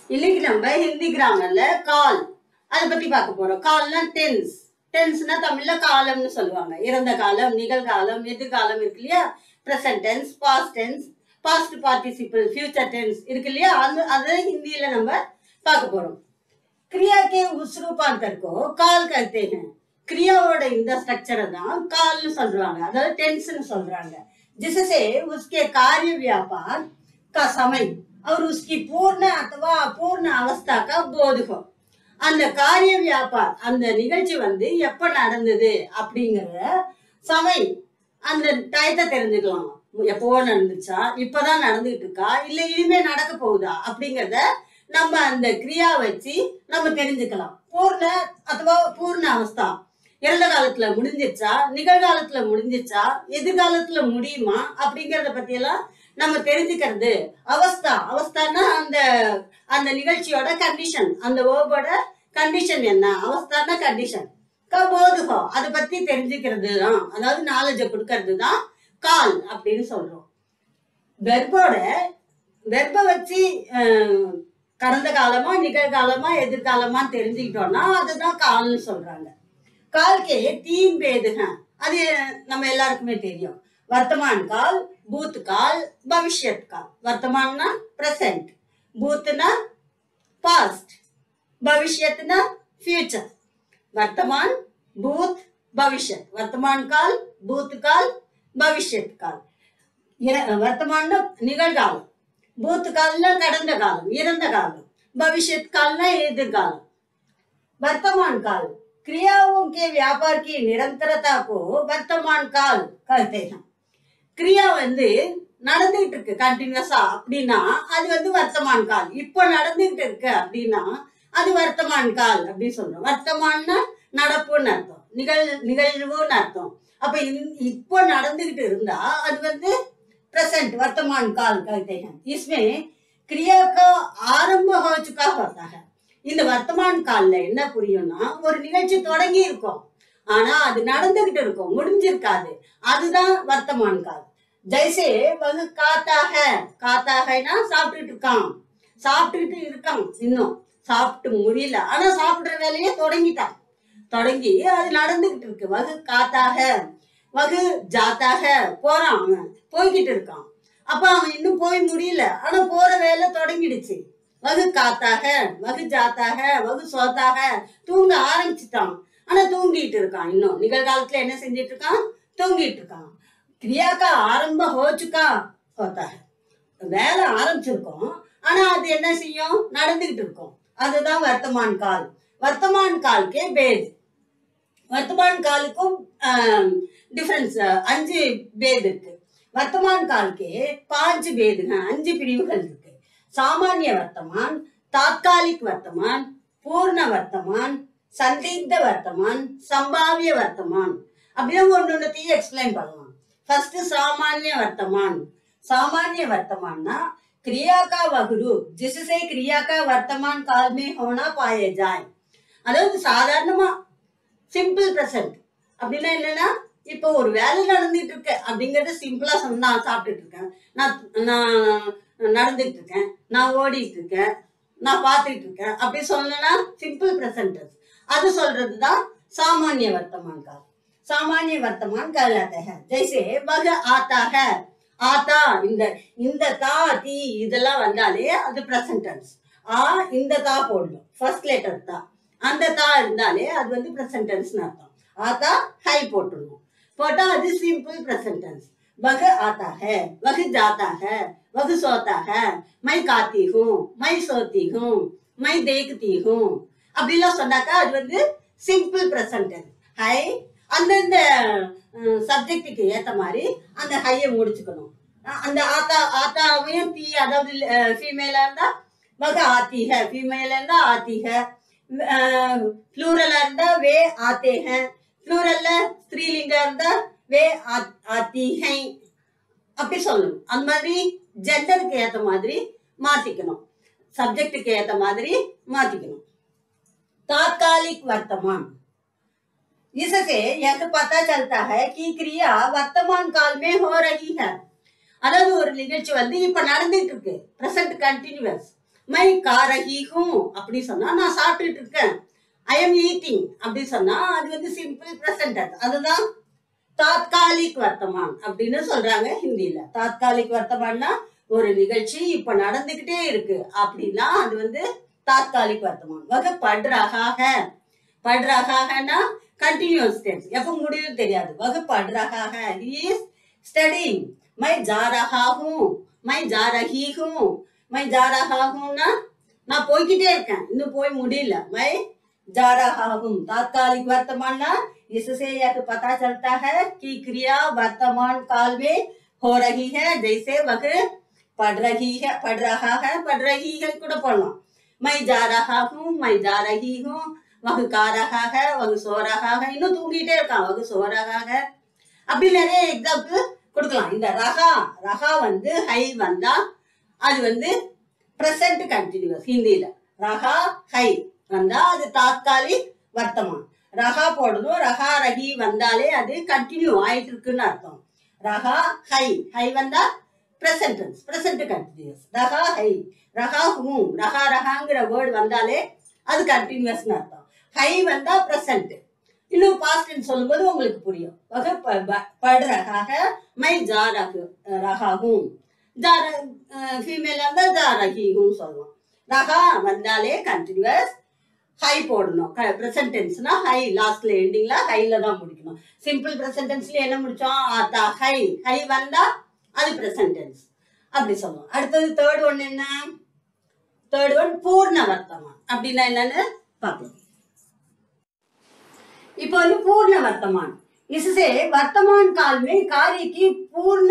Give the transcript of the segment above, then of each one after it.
இன்னைக்கு நம்ம ஹிந்தி கிராமர்ல கால் அதை பத்தி பார்க்க போறோம் கால்னா டென்ஸ் டென்ஸ்னா தமிழ்ல காலம்னு சொல்லுவாங்க இறந்த காலம் நிகழ்காலம் எதிர்காலம் இருக்கு இல்லையா present tense past tense past participle future tense இருக்கு இல்லையா அந்த அதை ஹிந்தியில நம்ம பார்க்க போறோம் क्रिया के उस रूपांतर को काल कहते हैं क्रियाவோட இந்த ஸ்ட்ரக்சரை தான் கால்னு சொல்றாங்க அதாவது டென்ஸ்னு சொல்றாங்க जिससे उसके कार्य व्यापार का समय और उसकी पूर्ण अथवा अपूर्ण अवस्था का बोध हो அந்த காரிய வியாபார் அந்த நிகழ்ச்சி வந்து எப்ப நடந்தது அப்படிங்கிற சமை அந்த டயத்தை தெரிஞ்சுக்கலாம் எப்போ நடந்துச்சா இப்பதான் நடந்துகிட்டு இருக்கா இல்ல இனிமே நடக்க போகுதா அப்படிங்கறத நம்ம அந்த கிரியா வச்சு நம்ம தெரிஞ்சுக்கலாம் பூர்ண அதுவா பூர்ண அவஸ்தா இறந்த காலத்துல முடிஞ்சிருச்சா நிகழ்காலத்துல முடிஞ்சிருச்சா எதிர்காலத்துல முடியுமா அப்படிங்கறத பத்தி எல்லாம் நம்ம தெரிஞ்சுக்கிறது அவஸ்தா அவஸ்தான்னா அந்த அந்த நிகழ்ச்சியோட கண்டிஷன் அந்த வேர்போட கண்டிஷன் என்ன அவஸ்தான்னா கண்டிஷன் போதுகோ அதை பத்தி தெரிஞ்சுக்கிறது தான் அதாவது நாலேஜை கொடுக்கறது தான் கால் அப்படின்னு சொல்றோம் வெர்போட வெர்பை வச்சு அஹ், கடந்த காலமா நிகழ்காலமா எதிர்காலமா தெரிஞ்சுக்கிட்டோம்னா அதுதான் கால்னு சொல்றாங்க கால்கே தீன் பேதுக அது நம்ம எல்லாருக்குமே தெரியும் வர்த்தமான் கால் பூத் கால் பவிஷ்யத் கால் வர்த்தமான்னா பிரசன்ட் பூத்னா பாஸ்ட் भविष्यतना फ्यूचर वर्तमान भूत भविष्य वर्तमान काल भूत काल भविष्य काल இர- வர்த்தமான்னா நிகழ்காலம் பூத் கால்னா கடந்த காலம் இறந்த காலம் பவிஷ்யத் கால்னா எதிர்காலம் वर्तमान काल क्रियाओं के व्यापार की निरंतरता को वर्तमान काल कहते हैं கிரியா வந்து நடந்துகிட்டு இருக்கு கண்டினியூஸா அப்படின்னா அது வந்து வர்த்தமான் கால் இப்போ நடந்துகிட்டு இருக்கு அப்படின்னா அது வர்த்தமான் கால் அப்படின்னு சொல்றோம் வர்த்தமான்னா நடப்புன்னு அர்த்தம் நிகழ் நிகழ்வுன்னு அர்த்தம் அப்ப இந்த- இப்போ நடந்துகிட்டு இருந்தா அது வந்து प्रेजेंट वर्तमान काल कहते हैं इसमें क्रिया का आरंभ हो चुका होता है இந்த வர்த்தமான் கால்ல என்ன புரியும்னா ஒரு நிகழ்ச்சி தொடங்கி இருக்கும் ஆனா அது நடந்துகிட்டு இருக்கும் முடிஞ்சிருக்காது அதுதான் வர்த்தமான் கால் ஜெய்சே வந்து காத்தாக காத்தாகனா சாப்பிட்டுட்டு இருக்கான் சாப்பிட்டுட்டு இருக்கான் இன்னும் சாப்பிட்டு முடியல ஆனா சாப்பிடுற வேலையை தொடங்கிட்டான் தொடங்கி அது நடந்துகிட்டு இருக்கு வகு காத்தாக வகு ஜாத்தாக போறான் அவன் போய்கிட்டு இருக்கான் அப்ப அவன் இன்னும் போய் முடியல ஆனா போற வேலை தொடங்கிடுச்சு வகு காத்தாக வகு ஜாத்தாக வகு சோத்தாக தூங்க ஆரம்பிச்சுட்டான் ஆனா தூங்கிட்டு இருக்கான் இன்னும் நிகழ்காலத்துல என்ன செஞ்சிட்டு இருக்கான் தூங்கிட்டு இருக்கான் கிரியா கா ஆரம்ப ஹோச்சுக்கா ஹோத்தா है. வேலை ஆரம்பிச்சிருக்கோம் ஆனா அது என்ன செய்யும் நடந்துகிட்டு இருக்கும் அதுதான் வர்த்தமான் கால் வர்த்தமான் கால்கே பேது வர்த்தமான் காலுக்கும் டிஃபரன்ஸ் அஞ்சு பேது இருக்கு வர்த்தமான் கால்கே பாஞ்சு பேதுங்க அஞ்சு பிரிவுகள் இருக்கு சாமானிய வர்த்தமான் தாத்காலிக் வர்த்தமான் பூர்ண வர்த்தமான் சந்திக்த வர்த்தமான் சம்பாவிய வர்த்தமான் அப்படின்னு ஒன்று ஒன்றுத்தையும் எக்ஸ்பிளைன் பண்ணலாம் ஃபர்ஸ்ட் சாமானிய வர்த்தமான் सामान्य वर्तमान ना क्रिया का वह रूप जिससे क्रिया का वर्तमान काल में होना पाए जाए அதாவது சாதாரணமா சிம்பிள் பிரசன்ட் அப்படின்னா என்னன்னா இப்போ ஒரு வேலை நடந்துட்டு இருக்கு அப்படிங்கறது சிம்பிளா சொன்னா நான் சாப்பிட்டுட்டு இருக்கேன் நான் நான் நடந்துட்டு இருக்கேன் நான் ஓடிட்டு இருக்கேன் நான் பார்த்துட்டு இருக்கேன் அப்படி சொல்லணும்னா சிம்பிள் பிரசன்டென்ஸ் அது சொல்றது தான் சாமானிய வர்த்தமான் கால் सामान्य वर्तमान कहलाते हैं जैसे वह आता है ஆத்தா இந்த இந்த தா தி இதெல்லாம் வந்தாலே அது ப்ரெசன்ட் டென்ஸ் ஆ இந்த தா போடணும் ஃபர்ஸ்ட் லெட்டர் தா அந்த தா இருந்தாலே அது வந்து ப்ரெசன்ட் டென்ஸ்னு அர்த்தம் ஆத்தா ஹை போட்டுடணும் போட்டா அது சிம்பிள் ப்ரெசன்ட் டென்ஸ் वह आता है वह जाता है वह सोता है मैं खाती हूँ मैं सोती हूँ मैं देखती हूँ அப்படிலாம் சொன்னாக்கா அது வந்து சிம்பிள் ப்ரெசன்ட் டென்ஸ் ஹை அந்தந்த சப்ஜெக்ட்டுக்கு ஏத்த மாதிரி அந்த ஹையை முடிச்சுக்கணும் அஹ் அந்த ஆத்தா ஆத்தாவையும் தீ அதாவது ஃபீமேலா இருந்தா வக ஆத்தி ஹை ஃபீமேலா இருந்தா ஆத்தி ஹை ப்ளூரலா இருந்தா வே ஆத்தே ஹை ப்ளூரல்ல ஸ்திரீலிங்கா இருந்தா வே ஆத்- ஆத்தி ஹை அப்படி சொல்லணும் அந்த மாதிரி ஜெண்டருக்கு ஏத்த மாதிரி மாத்திக்கணும் சப்ஜெக்ட்டுக்கு ஏத்த மாதிரி மாத்திக்கணும் तात्कालिक वर्तमान इससे यह पता चलता है कि क्रिया वर्तमान काल में हो रही है அதாவது ஒரு நிகழ்ச்சி வந்து இப்ப நடந்துட்டு இருக்கு பிரசன்ட் கண்டினியூஸ் மை காரஹி ஹூ அப்படி சொன்னா நான் சாப்பிட்டுட்டு இருக்கேன் ஐ எம் ஈட்டிங் அப்படி சொன்னா அது வந்து சிம்பிள் பிரசன்ட் அதுதான் தாத்காலிக் வர்த்தமான் அப்படின்னு சொல்றாங்க ஹிந்தியில தாத்காலிக் வர்த்தமான்னா ஒரு நிகழ்ச்சி இப்ப நடந்துகிட்டே இருக்கு அப்படின்னா அது வந்து தாத்காலிக் வர்த்தமான் வகை படுறாக படுறாகனா கண்டினியூஸ் டென்ஸ் எப்ப முடியும் தெரியாது வகை படுறாக இஸ் ஸ்டடிங் மை ஜா ரஹா ஹூ மை ஜா ரஹி ஹூ மை ஜா ரஹா ஹூன்னா நான் போய்கிட்டே இருக்கேன் இன்னும் போய் முடியல மை जा रहा हूँ तात्कालिक वर्तमान ना इससे यह पता चलता है कि क्रिया वर्तमान काल में हो रही है जैसे वह पढ़ रही है पढ़ रहा है पढ़ रही है கூட போடலாம் मैं जा रहा हूँ मैं जा रही हूँ वह खा रहा है वह सो रहा है இன்னும் தூங்கிட்டே இருக்கான் वह सो रहा है அப்படி நிறைய எக்ஸாம்பிள் கொடுக்கலாம் இந்த ரகா ரகா வந்து ஹை வந்தா அது வந்து பிரசன்ட் கண்டினியூஸ் ஹிந்தியில ரகா ஹை வந்தா அது தாத்காலிக் வர்த்தமான் ரகா போடணும் ரகா ரஹி வந்தாலே அது கண்டினியூ ஆயிட்டு இருக்குன்னு அர்த்தம் ரகா ஹை ஹை வந்தா பிரசன்ட் பிரசன்ட் கண்டினியூஸ் ரகா ஹை ரகா ஹூம் ரகா ரகாங்கிற வேர்டு வந்தாலே அது கண்டினியூஸ்னு அர்த்தம் ஹை வந்தா பிரசன்ட் இன்னும் பாஸ்ட் சொல்லும்போது உங்களுக்கு புரியும் வகை ப- ப- படுறகாக மை ஜா ரகு ரகாகும் ஜா ஃபீமேல் இருந்தால் ஜா ரஹிகும் சொல்லுவோம் ரகா வந்தாலே கண்டினியூஸ் ஹை போடணும் ப்ரெசன்ட் டென்ஸ்னா ஹை லாஸ்ட்ல எண்டிங்ல ஹைல தான் முடிக்கணும் சிம்பிள் ப்ரெசன்ட் டென்ஸ்ல என்ன முடிச்சோம் ஆத்தா ஹை ஹை வந்தா அது ப்ரெசன்ட் டென்ஸ் அப்படி சொல்லுவோம் அடுத்தது தேர்ட் ஒன் என்ன தேர்ட் ஒன் பூர்ண வர்த்தமான் அப்படின்னா என்னன்னு பார்க்கலாம் இப்போ வந்து पूर्ण वर्तमान इससे वर्तमान काल में कार्य की पूर्ण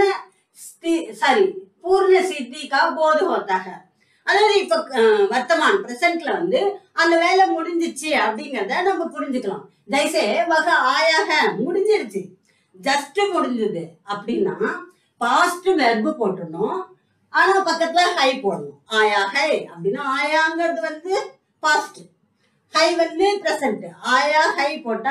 सॉरी पूर्ण सिद्धि का बोध होता है அதாவது இப்ப அஹ், வர்த்தமான் பிரசன்ட்ல வந்து அந்த வேலை முடிஞ்சிச்சு அப்படிங்கறத நம்ம புரிஞ்சுக்கலாம் ஜெய்சே வகை ஆயாக முடிஞ்சிருச்சு ஜஸ்ட் முடிஞ்சது அப்படின்னா பாஸ்ட் வெர்பு போட்டுடணும் ஆனா பக்கத்துல ஹை போடணும் ஆயா ஹை அப்படின்னா ஆயாங்கிறது வந்து பாஸ்ட் ஹை வந்து பிரசன்ட் ஆயா ஹை போட்டா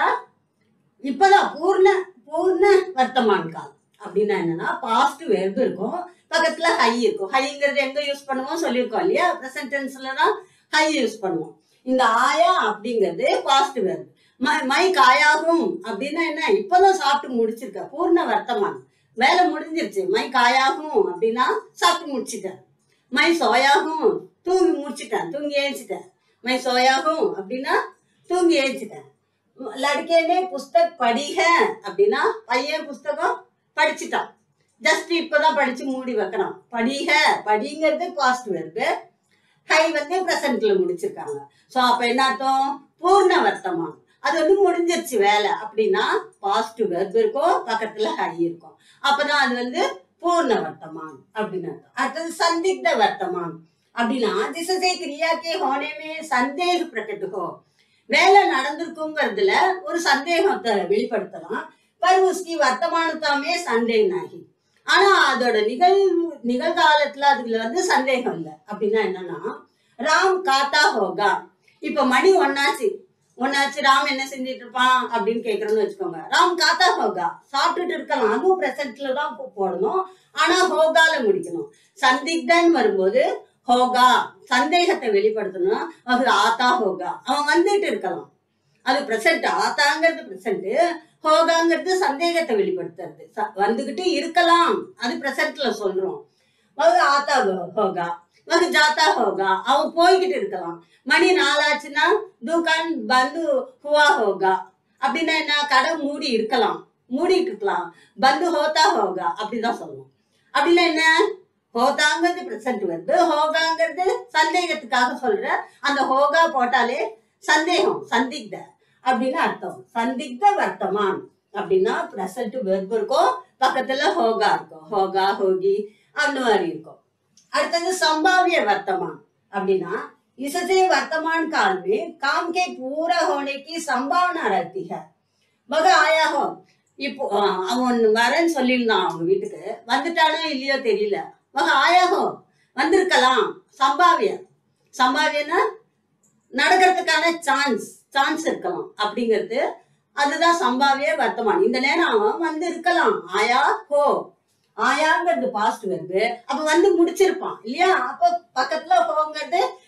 இப்பதான் பூர்ண பூர்ண வர்த்தமான் கால் அப்படின்னா என்னன்னா பாஸ்ட் வெர்பு இருக்கும் பக்கத்துல ஹை இருக்கும் ஹைங்கிறது எங்க யூஸ் பண்ணுவோம் சொல்லியிருக்கோம் இல்லையா ப்ரெசன்ட் டென்ஸ்லலாம் ஹை யூஸ் பண்ணுவோம் இந்த ஆயா அப்படிங்கிறது பாஸ்ட் வெர்பு மை மை காயாகும் அப்படின்னா என்ன இப்பதான் சாப்பிட்டு முடிச்சிருக்க பூர்ண வர்த்தமான் வேலை முடிஞ்சிருச்சு மை காயாகும் அப்படின்னா சாப்பிட்டு முடிச்சிட்டேன் மை சோயாகும் தூங்கி முடிச்சிட்டேன் தூங்கி ஏஞ்சிட்டேன் மை சோயாகும் அப்படின்னா தூங்கி ஏஞ்சிட்டேன் லடுக்கேனே புஸ்தக் படிக அப்படின்னா பையன் புஸ்தகம் படிச்சுட்டான் ஜஸ்ட் இப்பதான் படிச்சு மூடி வைக்கணும் படிக படிங்கிறது பாஸ்ட் வெர்பு ஹை வந்து ப்ரெசன்ட்ல முடிச்சிருக்காங்க ஸோ அப்ப என்ன அர்த்தம் பூர்ண வர்த்தமான் அது வந்து முடிஞ்சிருச்சு வேலை அப்படின்னா பாஸ்ட் வெர்ப் இருக்கும் பக்கத்துல ஹை இருக்கும் அப்பதான் அது வந்து பூர்ண வர்த்தமான் அப்படின்னு அர்த்தம் அடுத்தது சந்திக்த வர்த்தமான் அப்படின்னா திசை கிரியாக்கே ஹோனேமே சந்தேக பிரகட்டுகோ வேலை நடந்திருக்குங்கிறதுல ஒரு சந்தேகத்தை வெளிப்படுத்தலாம் पर उसकी வர்த்தமானத்தாமே சந்தேகம் ஆகி ஆனா அதோட நிகழ்வு நிகழ்காலத்துல அதுல வந்து சந்தேகம் இல்லை அப்படின்னா என்னன்னா ராம் காத்தா ஹோகா இப்ப மணி ஒன்னாச்சு ஒன்னாச்சு ராம் என்ன செஞ்சிட்டு இருப்பான் அப்படின்னு கேக்குறோம்னு வச்சுக்கோங்க ராம் காத்தா ஹோகா சாப்பிட்டுட்டு இருக்கலாம் அதுவும் பிரசன்ட்ல தான் போ- போடணும் ஆனா ஹோகால முடிக்கணும் சந்திக்தன் வரும்போது ஹோகா சந்தேகத்தை வெளிப்படுத்தணும் அது ஆத்தா ஹோகா அவன் வந்துட்டு இருக்கலாம் அது பிரசன்ட் ஆத்தாங்கிறது பிரசன்ட் ஹோகாங்கிறது சந்தேகத்தை வெளிப்படுத்துறது ச- வந்துகிட்டு இருக்கலாம் அது பிரசன்ட்ல சொல்றோம் அது ஆத்தா ஹோ- ஹோகா அது ஜாத்தா ஹோகா அவன் போய்கிட்டு இருக்கலாம் மணி நாலாச்சுன்னா துகான் பந்து ஹுவா ஹோகா அப்படின்னா என்ன கடை மூடி இருக்கலாம் மூடிட்டு இருக்கலாம் பந்து ஹோதா ஹோகா அப்படிதான் சொல்லணும் அப்படின்னா என்ன ஹோதாங்கிறது பிரசன்ட் வருது ஹோகாங்கிறது சந்தேகத்துக்காக சொல்ற அந்த ஹோகா போட்டாலே சந்தேகம் சந்திக்த அப்படின்னு அர்த்தம் சந்திக்த வர்த்தமான் அப்படின்னா பிரசன்ட் வெர்பு இருக்கும் பக்கத்துல ஹோகா இருக்கும் ஹோகா ஹோகி அந்த மாதிரி இருக்கும் அடுத்தது சம்பாவிய வர்த்தமான் அப்படின்னா इससे वर्तमान काल में काम के पूरा होने की संभावना रहती है மக ஆயா ஹோ இப்போ அஹ், அவன் வரேன்னு சொல்லியிருந்தான் அவங்க வீட்டுக்கு வந்துட்டானோ இல்லையோ தெரியல மக ஆயா ஹோ வந்திருக்கலாம் சம்பாவிய சம்பாவியன்னா நடக்கிறதுக்கான சான்ஸ் சான்ஸ் இருக்கலாம் அப்படிங்கிறது அதுதான் சம்பாவிய வர்த்தமான் இந்த நேரம் அவன் வந்து இருக்கலாம் ஆயா ஹோ ஆயாங்கிறது பாஸ்ட் வருது அப்ப வந்து முடிச்சிருப்பான் இல்லையா அப்ப பக்கத்துல ஹோங்கிறது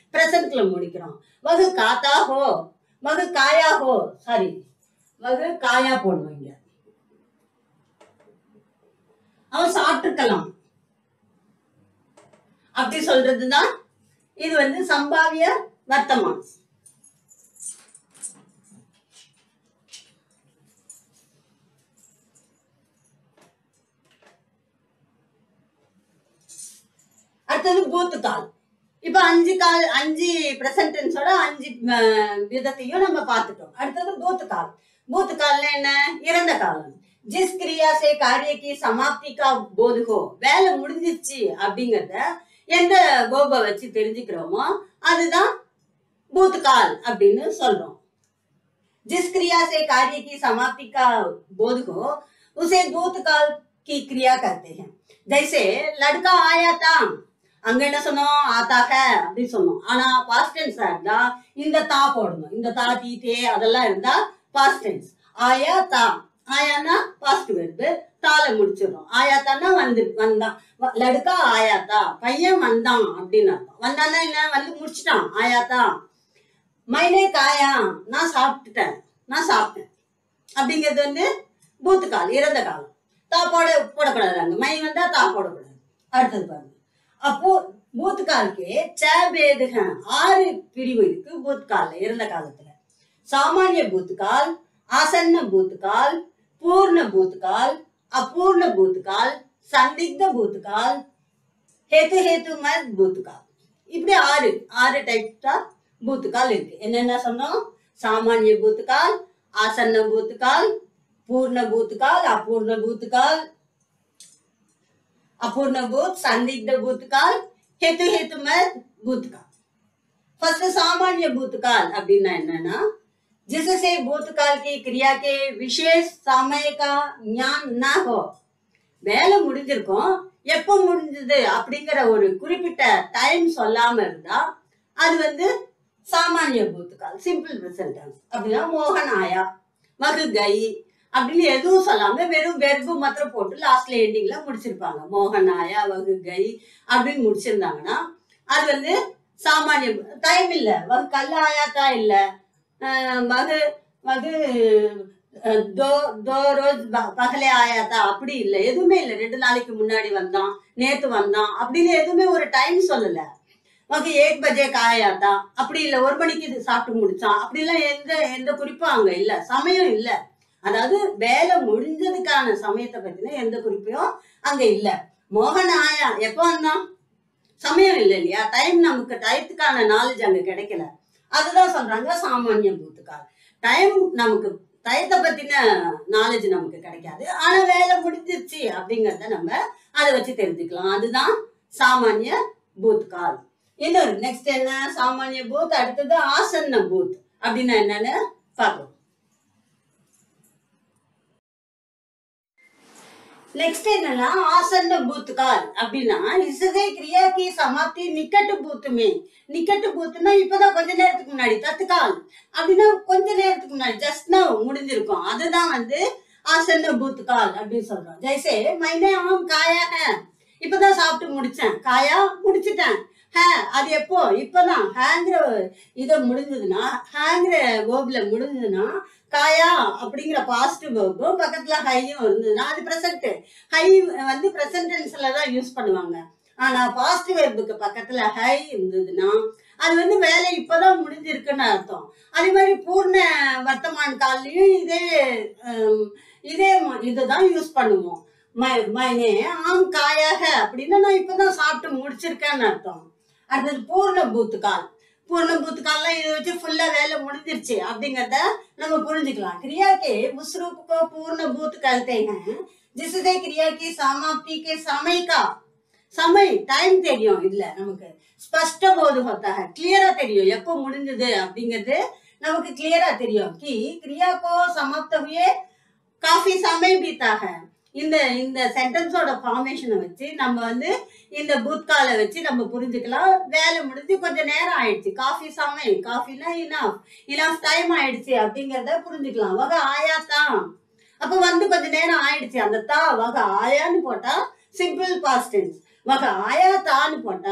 பிரசன்ட்ல முடிக்கிறோம் வகு காத்தா ஹோ வகு காயா ஹோ சாரி வகு காயா போடணும் இங்க அவன் சாப்பிட்டுருக்கலாம் அப்படி சொல்றதுதான் இது வந்து சம்பாவிய வர்த்தமான் அடுத்தது பூத்து கால் இப்ப அஞ்சு கால் அஞ்சு பிரசன்டென்ஸோட அஞ்சு அஹ், விதத்தையும் நம்ம பார்த்துட்டோம் அடுத்தது பூத்து கால் பூத்து கால்னா என்ன இறந்த காலம் ஜிஸ் கிரியா சே காரிய கி சமாப்தி கா போது ஹோ வேலை முடிஞ்சிருச்சு அப்படிங்கறத எந்த கோபை வச்சு தெரிஞ்சுக்கிறோமோ அதுதான் பூத்து கால் அப்படின்னு சொல்றோம் जिस क्रिया से कार्य की समाप्ति का बोध हो उसे भूतकाल की क्रिया कहते हैं जैसे लड़का आया था அங்க என்ன சொன்னோம் ஆத்தாக அப்படின்னு சொன்னோம் ஆனா பாஸ்ட் டென்ஸ் இருந்தா இந்த தா போடணும் இந்த தா தீ தே அதெல்லாம் இருந்தா பாஸ்ட் டென்ஸ் ஆயா தா ஆயானா பாஸ்ட் வெர்பு தால முடிச்சிடும் ஆயாத்தானா வந்து வந்தான் வ- லடுக்கா ஆயாத்தா பையன் வந்தான் அப்படின்னு அர்த்தம் வந்தான்னா என்ன வந்து முடிச்சிட்டான் ஆயாத்தா மைனே காயா நான் சாப்பிட்டுட்டேன் நான் சாப்பிட்டேன் அப்படிங்கிறது வந்து பூத்து கால் இறந்த காலம் தா போட போடக்கூடாது அங்க மை வந்தா தா போடக்கூடாது அடுத்தது பாருங்க அப்போ பூத் கால்க்கு ச பேதுக ஆறு பிரிவு இருக்கு பூத் கால்ல இறந்த காலத்துல சாமானிய பூத் கால் ஆசன்ன பூத் கால் பூர்ண பூத் கால் அபூர்ண பூத் கால் சந்திக்த பூத் கால் ஹேத்து ஹேத்து மத் பூத் கால் இப்படி ஆறு ஆறு டைப்ஸ் ஆஃப் பூத்துக்கால் இருக்கு என்னென்ன சொன்னோம் சாமானிய பூத்துக்கால் ஆசன்ன பூத்துக்கால் பூர்ண பூத்துக்கால் அபூர்ண பூத்துக்கால் अपूर्ण भूत संदिग्ध भूतकाल हेतु हेतु मत भूतकाल फर्स्ट सामान्य भूतकाल அப்படின்னா என்னன்னா जिससे भूतकाल की क्रिया के विशेष समय का ज्ञान न हो வேலை முடிஞ்சிருக்கும் எப்போ முடிஞ்சது அப்படிங்கிற ஒரு குறிப்பிட்ட டைம் சொல்லாம இருந்தா அது வந்து சாமானிய பூத்துக்கால் சிம்பிள் ப்ரெசன்டென்ஸ் அப்படின்னா மோகன் ஆயா மகு கை அப்படின்னு எதுவும் சொல்லாம வெறும் வெர்பு மாத்திரம் போட்டு லாஸ்ட்ல எண்டிங்ல முடிச்சிருப்பாங்க மோகன் ஆயா வகு கை அப்படின்னு முடிச்சிருந்தாங்கன்னா அது வந்து சாமானிய டைம் இல்ல வகு கல்ல ஆயாத்தா இல்ல அஹ் மகு மகு அஹ் தோ தோ ரோஸ் ப- பகலே ஆயாத்தா அப்படி இல்ல எதுவுமே இல்ல ரெண்டு நாளைக்கு முன்னாடி வந்தான் நேத்து வந்தான் அப்படின்னு எதுவுமே ஒரு டைம் சொல்லல மகு ஏக் பஜே காயாத்தா அப்படி இல்ல ஒரு மணிக்கு இது சாப்பிட்டு முடிச்சான் அப்படிலாம் எந்த எந்த குறிப்பும் அங்க இல்ல சமயம் இல்ல அதாவது வேலை முடிஞ்சதுக்கான சமயத்தை பத்தின எந்த குறிப்பையும் அங்க இல்ல மோகன் ஆயா எப்போ வந்தான் சமயம் இல்லை இல்லையா டைம் நமக்கு டயத்துக்கான நாலேஜ் அங்க கிடைக்கல அதுதான் சொல்றாங்க சாமானிய பூத்துக்கால் டைம் நமக்கு டயத்தை பத்தின நாலேஜ் நமக்கு கிடைக்காது ஆனா வேலை முடிஞ்சிருச்சு அப்படிங்கறத நம்ம அதை வச்சு தெரிஞ்சுக்கலாம் அதுதான் சாமானிய பூத் கால் இன்னொரு நெக்ஸ்ட் என்ன சாமானிய பூத் அடுத்தது ஆசன்ன பூத் அப்படின்னா என்னன்னு பார்க்கலாம் नेक्स्ट என்னன்னா ஆசன்ன பூத் கால் அப்படின்னா இசதே கிரியா கி சமாப்தி நிக்கட்டு பூத் மே நிக்கட்டு பூத்னா இப்பதான் கொஞ்ச நேரத்துக்கு முன்னாடி தத்துக்கால் அப்படின்னா கொஞ்ச நேரத்துக்கு முன்னாடி ஜஸ்ட் நவ் முடிஞ்சிருக்கும் அதுதான் வந்து ஆசன்ன பூத் கால் அப்படின்னு சொல்றோம் ஜெய்சே மைனே ஆம் காயா ஹே இப்பதான் சாப்பிட்டு முடிச்சேன் காயா முடிச்சிட்டேன் ஹே அது எப்போ இப்பதான் ஹேங்கிற இதை முடிஞ்சதுன்னா ஹேங்கிற வேர்ப்ல முடிஞ்சதுன்னா காயா அப்படிங்கிற பாசிட்டிவ் வேர்பும் பக்கத்துல ஹையும் இருந்ததுன்னா அது ப்ரெசன்ட் ஹை வந்து ப்ரெசன்ட் டென்ஸ்ல தான் யூஸ் பண்ணுவாங்க ஆனா பாசிட்டிவ் வெர்புக்கு பக்கத்துல ஹை இருந்ததுன்னா அது வந்து வேலை இப்பதான் முடிஞ்சிருக்குன்னு அர்த்தம் அதே மாதிரி பூர்ண வர்த்தமான் கால்லையும் இதே ஹம், இதே ம- இதுதான் யூஸ் பண்ணுவோம் மை- மைனே ஆம் காயாக அப்படின்னா நான் இப்பதான் சாப்பிட்டு முடிச்சிருக்கேன்னு அர்த்தம் அடுத்தது பூர்ண பூத்து கால் பூர்ண பூத்து கால்லாம் இதை வச்சு ஃபுல்லா வேலை முடிஞ்சிருச்சு அப்படிங்கறத நம்ம புரிஞ்சுக்கலாம் क्रिया के उस रूप को पूर्ण भूत कहते हैं जिससे क्रिया की समाप्ति के समय का समय டைம் தெரியும் இதுல நமக்கு ஸ்பஷ்ட போது होता है கிளியரா தெரியும் எப்போ முடிஞ்சது அப்படிங்கிறது நமக்கு கிளியரா தெரியும் कि क्रिया को समाप्त हुए काफी समय बीता है இந்த இந்த சென்டென்ஸோட ஃபார்மேஷனை வச்சு நம்ம வந்து இந்த பூத்காலை வச்சு நம்ம புரிஞ்சுக்கலாம் வேலை முடிஞ்சு கொஞ்சம் நேரம் ஆயிடுச்சு காஃபி சமையல் காஃபினா இனாஃப் இனாஃப் டைம் ஆயிடுச்சு அப்படிங்கறத புரிஞ்சுக்கலாம் வகை ஆயாத்தான் அப்ப வந்து கொஞ்ச நேரம் ஆயிடுச்சு அந்த தா வகை ஆயான்னு போட்டா சிம்பிள் பாஸ்ட் டென்ஸ் வகை ஆயாத்தான்னு போட்டா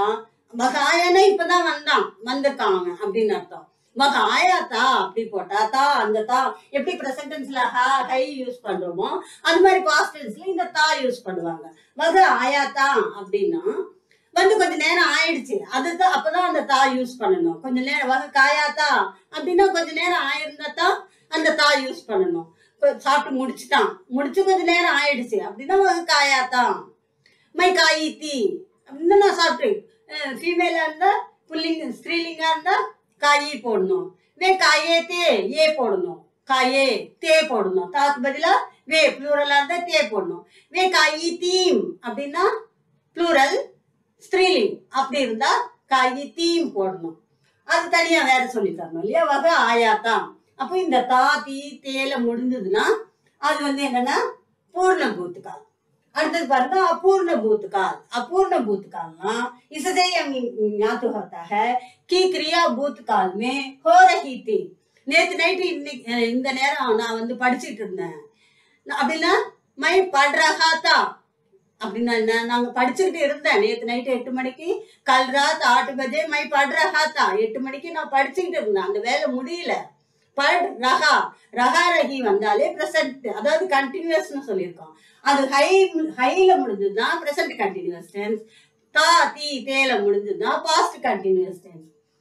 வக ஆயானா இப்பதான் வந்தான் வந்திருக்கான் அவன் அப்படின்னு அர்த்தம் வக ஆயாத்தா அப்படி போட்டா தா அந்த தா எப்படி ப்ரெசன்ட் டென்ஸ்ல ஹா ஹை யூஸ் பண்றோமோ அது மாதிரி பாஸ்ட் டென்ஸ்ல இந்த தா யூஸ் பண்ணுவாங்க வக ஆயாத்தா அப்படின்னா வந்து கொஞ்ச நேரம் ஆயிடுச்சு அதுதான் அப்பதான் அந்த தா யூஸ் பண்ணணும் கொஞ்ச நேரம் வகை காயாத்தா அப்படின்னா கொஞ்ச நேரம் ஆயிருந்தா தான் அந்த தா யூஸ் பண்ணணும் இப்ப சாப்பிட்டு முடிச்சுட்டான் முடிச்சு கொஞ்ச நேரம் ஆயிடுச்சு அப்படின்னா வகை காயாத்தான் மை காயி தீ அப்படின்னு நான் சாப்பிட்டேன் ஃபீமேலா இருந்தா புல்லிங்க ஸ்திரீலிங்கா இருந்தா காயி போடணும் வே காயே தே ஏ போடணும் காயே தே போடணும் தாக்கு பதிலா வே ப்ளூரலா இருந்தா தே போடணும் வே காயி தீம் அப்படின்னா ப்ளூரல் ஸ்திரீலிங் அப்படி இருந்தா காயி தீம் போடணும் அது தனியா வேற சொல்லி தரணும் இல்லையா வகை ஆயாத்தான் அப்போ இந்த தா தீ தேல முடிஞ்சதுன்னா அது வந்து என்னன்னா பூர்ண பூத்துக்கால் அடுத்தது பாருங்க अपूर्ण भूतकाल अपूर्ण भूतकालना इससे हम ज्ञात होता है कि क्रिया भूतकाल में हो रही थी நேத்து நைட்டு இன்னைக்கு அஹ் இந்த நேரம் நான் வந்து படிச்சிட்டு இருந்தேன் நான் அப்படின்னா மை படுறஹாத்தா அப்படின்னா என்ன நாங்க படிச்சுக்கிட்டு இருந்தேன் நேத்து நைட்டு எட்டு மணிக்கு கல் ராத் ஆட்டு பஜே மை படுறஹாத்தா எட்டு மணிக்கு நான் படிச்சுக்கிட்டு இருந்தேன் அந்த வேலை முடியல பட் ரஹா ரஹா ரஹி வந்தாலே ப்ரெசன்ட் அதாவது கண்டினியூஸ்னு சொல்லியிருக்கோம் அது ஹை ஹைல முடிஞ்சதுன்னா ப்ரெசன்ட் கண்டினியூஸ் டென்ஸ் தா தி தேல முடிஞ்சதுன்னா பாஸ்ட் கண்டிन्यूअस टेंस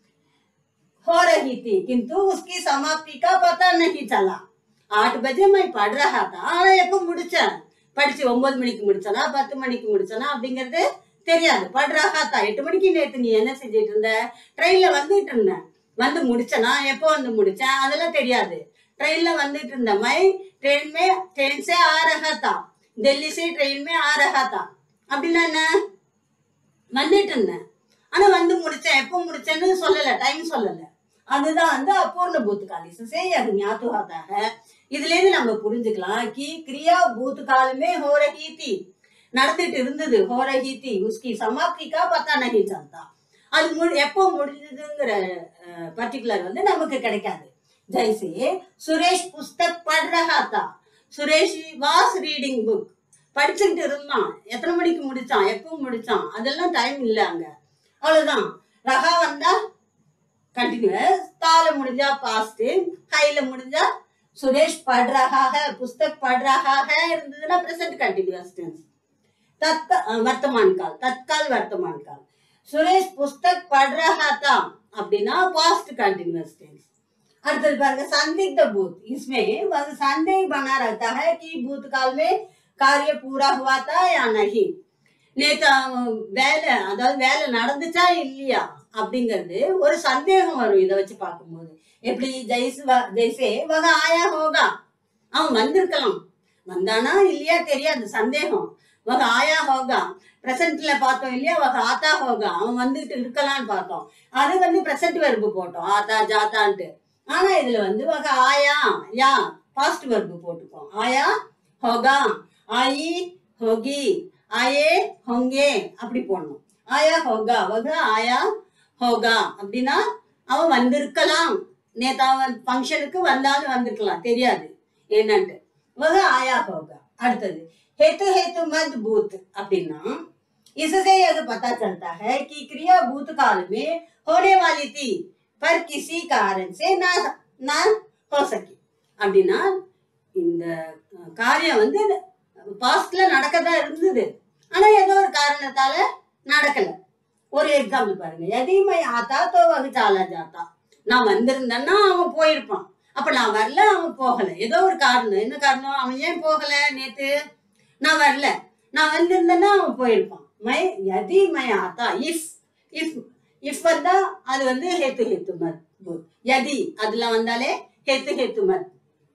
हो रही थी किंतु उसकी समाप्ति का पता नहीं चला आठ बजे मैं पढ़ रहा था ஆனா எப்போ முடிச்சேன் படிச்சு ஒன்பது மணிக்கு முடிச்சனா பத்து மணிக்கு முடிச்சனா அப்படிங்கிறது தெரியாது படுறாகா தான் எட்டு மணிக்கு நேத்து நீ என்ன செஞ்சுட்டு இருந்த ட்ரெயின்ல வந்துட்டு இருந்தேன் வந்து முடிச்சனா எப்போ வந்து முடிச்சேன் அதெல்லாம் தெரியாது ट्रेन வந்துட்டு இருந்தேன் மை ट्रेन में ट्रेन से आ रहा था दिल्ली से ट्रेन में आ रहा था அப்படின்னா என்ன வந்துட்டு இருந்தேன் ஆனா வந்து முடிச்சேன் எப்போ முடிச்சேன்னு சொல்லல டைம் சொல்லல அதுதான் வந்து அபூர்ண பூத்துக்காலி சே அது ஞாபகத்தாக இதுல இருந்து நம்ம புரிஞ்சுக்கலாம் கி கிரியா பூத்துக்காலுமே ஹோ ரஹி தி நடந்துட்டு இருந்தது ஹோ ரஹி தி உஸ்கி சமாப்திக்கா பத்தா நகி சல்தா அது முடி எப்போ முடிஞ்சதுங்கிற பர்டிகுலர் வந்து நமக்கு கிடைக்காது ஜெய்சே சுரேஷ் புஸ்தக் பढ़ रहा था சுரேஷ் வாஸ் ரீடிங் புக் படிச்சுக்கிட்டு இருந்தான் எத்தனை மணிக்கு முடிச்சான் எப்போ முடிச்சான் அதெல்லாம் டைம் இல்லை அங்க அவ்வளவுதான் ரகா வந்தா கண்டினியூஸ் தால முடிஞ்சா பாஸ்ட் ஹைல முடிஞ்சா சுரேஷ் பढ़ रहा है புஸ்தக் पढ़ रहा है இருந்ததுன்னா பிரசன்ட் கண்டினியூஸ் டென்ஸ் तत्क वर्तमान काल तत्काल वर्तमान काल सुरेश पुस्तक पढ़ रहा था அப்படின்னா பாஸ்ட் கண்டினியூஸ் டென்ஸ் அடுத்தது பாருங்க संदिग्ध भूत इसमें वह संदेह बना रहता है कि भूतकाल में कार्य पूरा हुआ था या नहीं நேத்து அவன் வேலை அதாவது வேலை நடந்துச்சா இல்லையா அப்படிங்கிறது ஒரு சந்தேகம் வரும் இதை வச்சு பார்க்கும்போது எப்படி ஜெய்ஸ் வ- ஜெய்சே வக ஆயா ஹோகா அவன் வந்திருக்கலாம் வந்தானா இல்லையா தெரியாது சந்தேகம் வக ஆயா ஹோகா பிரசன்ட்ல பார்த்தோம் இல்லையா வக ஆத்தா ஹோகா அவன் வந்துட்டு இருக்கலாம்னு பார்த்தோம் அது வந்து பிரசன்ட் வெர்பு போட்டோம் ஆத்தா ஜாத்தான்ட்டு ஆனா இதுல வந்து வக ஆயா யா பாஸ்ட் வெர்பு போட்டுப்போம் ஆயா ஹோகா ஆயி ஹோகி ஆயே ஹோங்கே அப்படி போடணும் ஆயா ஹோகா வக ஆயா ஹோகா அப்படின்னா அவன் வந்திருக்கலாம் நேத்து அவன் ஃபங்க்ஷனுக்கு வந்தாலும் வந்திருக்கலாம் தெரியாது என்னன்ட்டு வக ஆயா ஹோகா அடுத்தது हेतु हेतु मत भूत அப்படின்னா इससे यह पता चलता है कि क्रिया भूत काल में होने वाली थी पर किसी कारण से ना ना हो सकी அப்படின்னா இந்த அஹ், காரியம் வந்து பாஸ்ட்ல நடக்கதான் இருந்தது ஆனா ஏதோ ஒரு காரணத்தால நடக்கல ஒரு எக்ஸாம்பிள் பாருங்க எதையுமே ஆத்தா தோ வகு சாலா ஜாத்தா நான் வந்திருந்தேன்னா அவன் போயிருப்பான் அப்ப நான் வரல அவன் போகல ஏதோ ஒரு காரணம் என்ன காரணம் அவன் ஏன் போகல நேத்து நான் வரல நான் வந்திருந்தேன்னா அவன் போயிருப்பான் மை யதி மை ஆத்தா இஃப் இஃப் இஃப் வந்தா அது வந்து ஹேத்து ஹேத்து மத் பூத். யதி அதுல வந்தாலே ஹேத்து ஹேத்து மத்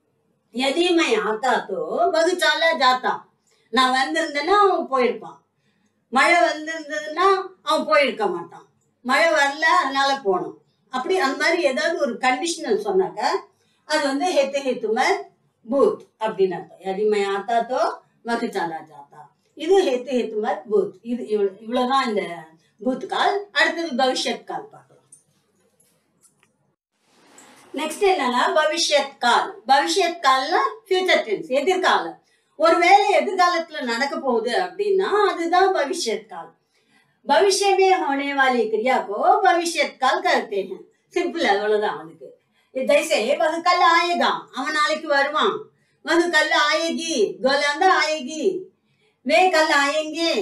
யதி மை ஆத்தா தோ வகு சாலா ஜாத்தா நான் வந்திருந்தேன்னா அவன் போயிருப்பான் மழை வந்திருந்ததுன்னா அவன் போயிருக்க மாட்டான் மழை வரல அதனால போனோம் அப்படி அந்த மாதிரி ஏதாவது ஒரு கண்டிஷனல் சொன்னாக்க அது வந்து ஹெத்து ஹெத்து மத் பூத் அப்படின்னு அர்த்தம் எதிமை ஆத்தா தோ மகிச்சாலா ஜாத்தா இது ஹெத்து ஹெத்து மத் பூத் இது இவ்வளவு இவ்வளவுதான் இந்த பூத் கால் அடுத்தது பவிஷ்யத் கால் பார்க்கலாம் நெக்ஸ்ட் என்னன்னா பவிஷ்யத் கால் பவிஷ்யத் கால்னா ஃபியூச்சர் டென்ஸ் எதிர்காலம் ஒருவேளை எதிர்காலத்துல நடக்க போகுது அப்படின்னா அதுதான் பவிஷ்யத் கால் भविष्य में होने वाली क्रिया को भविष्य काल करते हैं சிம்பிள் அவ்வளவுதான் அதுக்கு ஜெய்சே வகு கல் ஆயேகா அவன் நாளைக்கு வருவான் வகு கல் ஆயேகி கோலாந்தா ஆயேகி வே கல் ஆயேங்கே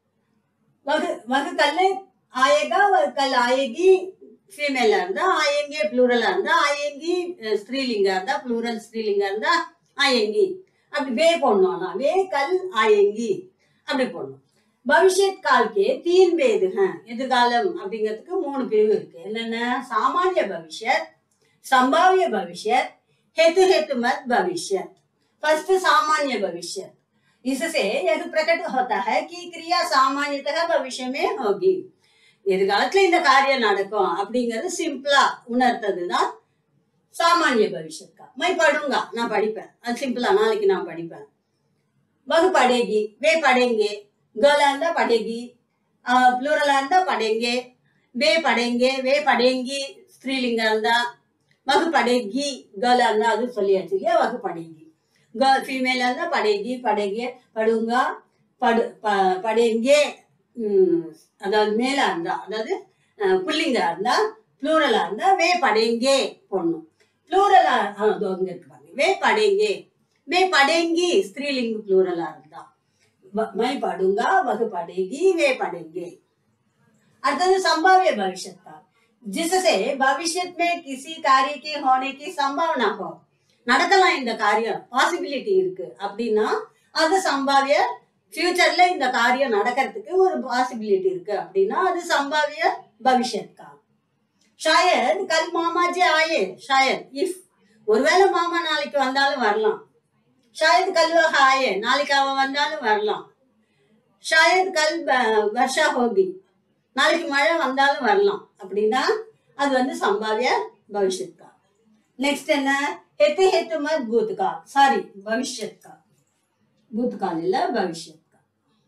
வகு வகு கல் ஆயேகா வகு கல் ஆயேகி ஃபீமேலா இருந்தா ஆயேங்கே ப்ளூரலா இருந்தா ஆயேங்கி அஹ், ஸ்திரீலிங்கா இருந்தா ப்ளூரல் ஸ்திரீலிங்கா இருந்தா ஆயேங்கி அப்படி வே போடணும் வே கல் ஆயேங்கி அப்படி போடணும் பவிஷ்யத் கால்கே தீன் பேது हैं எதிர்காலம் அப்படிங்கிறதுக்கு மூணு பிரிவு இருக்கு என்னென்ன சாமானிய பவிஷ்யத் संभाव्य भविष्य हेतु हेतु मत भविष्य फर्स्ट सामान्य भविष्य इससे यह प्रकट होता है कि क्रिया सामान्यतः भविष्य में होगी எதிர்காலத்துல இந்த காரியம் நடக்கும் அப்படிங்கறது சிம்பிளா உணர்த்ததுதான் சாமானிய பவிஷ்யத்கா மை படுங்கா நான் படிப்பேன் அது சிம்பிளா நாளைக்கு நான் படிப்பேன் வகு படேகி வே படேங்கே கேர்லா இருந்தா படேகி ப்ளூரலா இருந்தா படேங்கே வே படேங்கே வே படேங்கி ஸ்திரீலிங்கா இருந்தா வகு படேகி கேர்லா இருந்தா அது சொல்லியாச்சு இல்லையா வகு படேகி கேர்ள் ஃபீமேலா இருந்தா படேகி படேகே படுங்கா படு ப- படேங்கே ம், அதாவது மேலா இருந்தா அதாவது அஹ், புல்லிங்கா இருந்தா ப்ளூரலா இருந்தா வே படேங்கே போடணும் ப்ளூரலா அதோ இங்க இருக்கு பாருங்க வே படேங்கே வே படேங்கி ஸ்திரீலிங்க ப்ளூரலா இருந்தா வ- மை படுங்கா வகு படேगी वे पढ़ेंगे अर्थात संभाव्य भविष्य का जिससे भविष्य में किसी कार्य के होने की संभावना हो நடக்கலாம் இந்த காரியம் பாசிபிலிட்டி இருக்கு அப்படின்னா அது சம்பாவிய ஃபியூச்சர்ல இந்த காரியம் நடக்கிறதுக்கு ஒரு பாசிபிலிட்டி இருக்கு அப்படின்னா அது சம்பாவிய பவிஷ்யத் கால் ஷாயத் கல் மாமாஜி ஆயே ஷாயத் இஃப் ஒருவேளை மாமா நாளைக்கு வந்தாலும் வரலாம் ஷாயத் கல்வாக ஆயே நாளைக்கு அவன் வந்தாலும் வரலாம் ஷாயத் கல் ப- வர்ஷா ஹோகி நாளைக்கு மழை வந்தாலும் வரலாம் அப்படின்னா அது வந்து சம்பாவிய பவிஷ்யத் கால் நெக்ஸ்ட் என்ன ஹெத்து ஹெத்து மத் பூத் கால் சாரி பவிஷ்யத் கால் பூத் கால் இல்ல பவிஷ்யத் கால்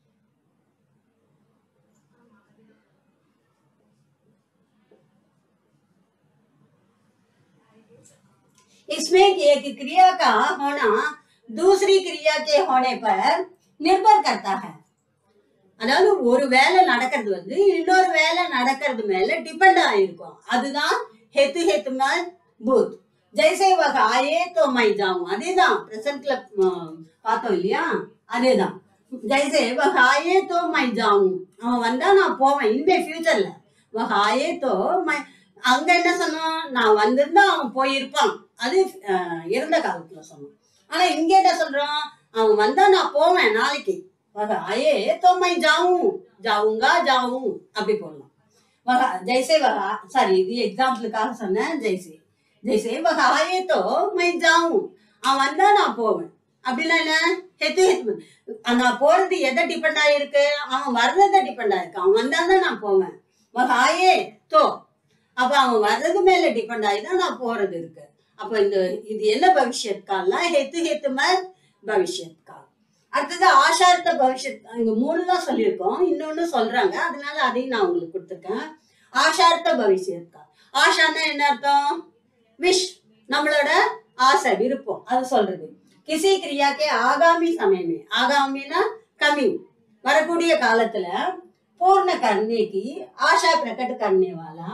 इसमें एक क्रिया का होना दूसरी क्रिया के होने पर निर्भर करता है அதாவது ஒரு வேலை நடக்கிறது வந்து இன்னொரு வேலை நடக்கிறது மேல டிபெண்ட் ஆயிருக்கும் அதுதான் ஹெத்து ஹெத்து மேல் பூத் ஜெய்சே வக ஆயே தோ மை ஜாவும் அதேதான் பிரசன்ட்ல பார்த்தோம் இல்லையா அதேதான் ஜெய்சே வக ஆயே தோ மை ஜாவும் அவன் வந்தா நான் போவேன் இனிமே ஃபியூச்சர்ல வக ஆயே தோ மை அங்க என்ன சொன்னோம் நான் வந்திருந்தா அவன் போயிருப்பான் அது அஹ், இறந்த காலத்துல சொன்னோம் ஆனா இங்க என்ன சொல்றோம் அவன் வந்தா நான் போவேன் நாளைக்கு वह आए तो मैं जाऊं जाऊंगा जाऊं அப்படி போடலாம் वह जैसे वह சாரி இது எக்ஸாம்பிளுக்காக சொன்னேன் ஜெய்சே ஜெய்சே वह आए तो मैं जाऊं அவன் வந்தா நான் போவேன் அப்படின்னா என்ன ஹெத்து ஹெத்து நான் போறது எதை டிபெண்ட் ஆயிருக்கு அவன் வர்றதை டிபெண்ட் ஆயிருக்கு அவன் வந்தாதான் நான் போவேன் வக ஆயே தோ அப்ப அவன் வர்றது மேல டிபெண்ட் ஆகி தான் நான் போறது இருக்கு அப்ப இந்த இது என்ன பவிஷ்யத் கால்னா ஹெத்து ஹெத்து மேல் பவிஷ்யத் கால் அடுத்தது ஆஷார்த்த பவிஷ்யத் இங்க மூணு தான் சொல்லியிருக்கோம் இன்னொன்னு சொல்றாங்க அதனால அதையும் நான் உங்களுக்கு கொடுத்துருக்கேன் ஆஷார்த்த பவிஷ்யத் கால் ஆஷான்னா என்ன அர்த்தம் விஷ் நம்மளோட ஆசை விருப்பம் அது சொல்றது கிசி கிரியா கே ஆகாமி சமயமே ஆகாமினா கமிங் வரக்கூடிய காலத்துல பூர்ண கர்ணேக்கு ஆஷா பிரகட் करने वाला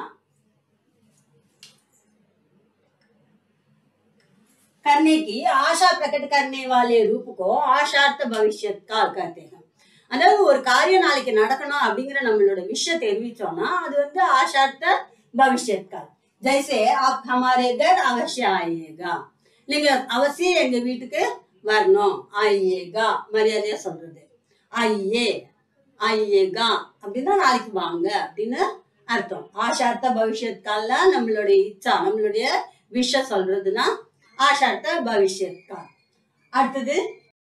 करने की आशा प्रकट करने वाले रूप को आशार्थ भविष्य काल कहते हैं அதாவது ஒரு காரியம் நாளைக்கு நடக்கணும் அப்படிங்கிற நம்மளோட விஷயம் தெரிவிச்சோம்னா அது வந்து ஆஷார்த்த பவிஷ்யத் கால் ஜெய்சே ஆப் ஹமாரே கர் அவசிய ஆயேகா நீங்க அவசியம் எங்க வீட்டுக்கு வரணும் ஆயேகா மரியாதையா சொல்றது ஐயே ஐயேகா அப்படின்னா நாளைக்கு வாங்க அப்படின்னு அர்த்தம் ஆஷார்த்த பவிஷ்யத் கால்ல நம்மளுடைய இச்சா நம்மளுடைய விஷயம் சொல்றதுன்னா ஆஷார்த்த பவிஷ்யத் கால் அடுத்தது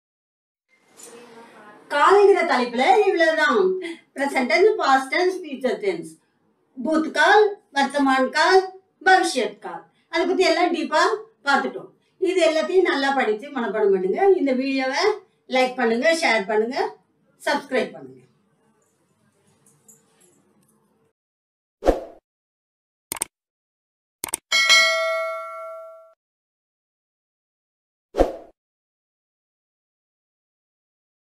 காலங்கிற தலைப்புல இவ்வளவுதான் present tense past tense future tense பூத் கால் வர்த்தமான் கால் பவிஷ்யத் கால் அதை பத்தி எல்லாம் டீப்பா பார்த்துட்டோம் இது எல்லாத்தையும் நல்லா படிச்சு மனப்பாடம் பண்ணுங்க இந்த வீடியோவை லைக் பண்ணுங்க ஷேர் பண்ணுங்க சப்ஸ்கிரைப் பண்ணுங்க